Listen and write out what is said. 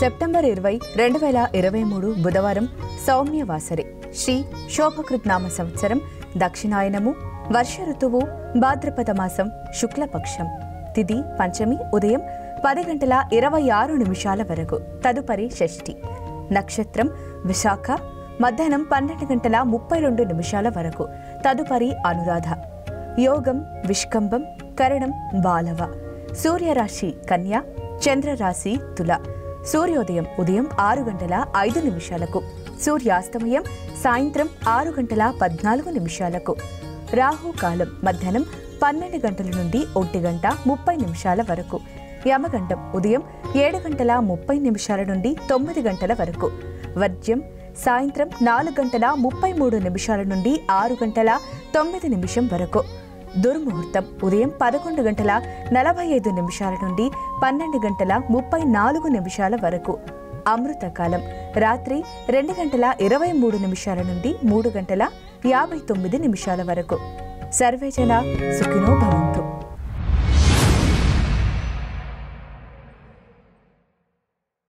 September ఇరవై రెండు వేల ఇరవై మూడు బుధవారం సౌమ్యవాసరి శ్రీ శోభకృత్నామ సంవత్సరం దక్షిణాయనము వర్ష ఋతువు భాద్రపద మాసం శుక్లపక్షం తిథి పంచమి ఉదయం పది గంటల ఇరవై ఆరు నిమిషాల వరకు తదుపరి షష్ఠి నక్షత్రం విశాఖ మధ్యాహ్నం పన్నెండు గంటల ముప్పై రెండు నిమిషాల వరకు తదుపరి అనురాధ యోగం విష్కంభం కరణం బాలవ సూర్యరాశి కన్య చంద్రరాశి తుల సూర్యోదయం ఉదయం ఆరు గంటల ఐదు నిమిషాలకు సూర్యాస్తమయం సాయంత్రం ఆరు గంటల పద్నాలుగు నిమిషాలకు రాహుకాలం మధ్యాహ్నం పన్నెండు గంటల నుండి ఒంటి గంట ముప్పై నిమిషాల వరకు యమగండం ఉదయం ఏడు గంటల ముప్పై నిమిషాల నుండి తొమ్మిది గంటల వరకు వర్జ్యం సాయంత్రం నాలుగు గంటల ముప్పై మూడు నిమిషాల నుండి ఆరు గంటల తొమ్మిది నిమిషం వరకు దుర్ముహూర్తం ఉదయం పదకొండు గంటల నలభై ఐదు నిమిషాల నుండి పన్నెండు గంటల ముప్పై నాలుగు నిమిషాల వరకు అమృతకాలం రాత్రి రెండు గంటల ఇరవై మూడు నిమిషాల నుండి మూడు గంటల యాభై తొమ్మిది నిమిషాల వరకు సర్వేజన సుఖినో భవంతు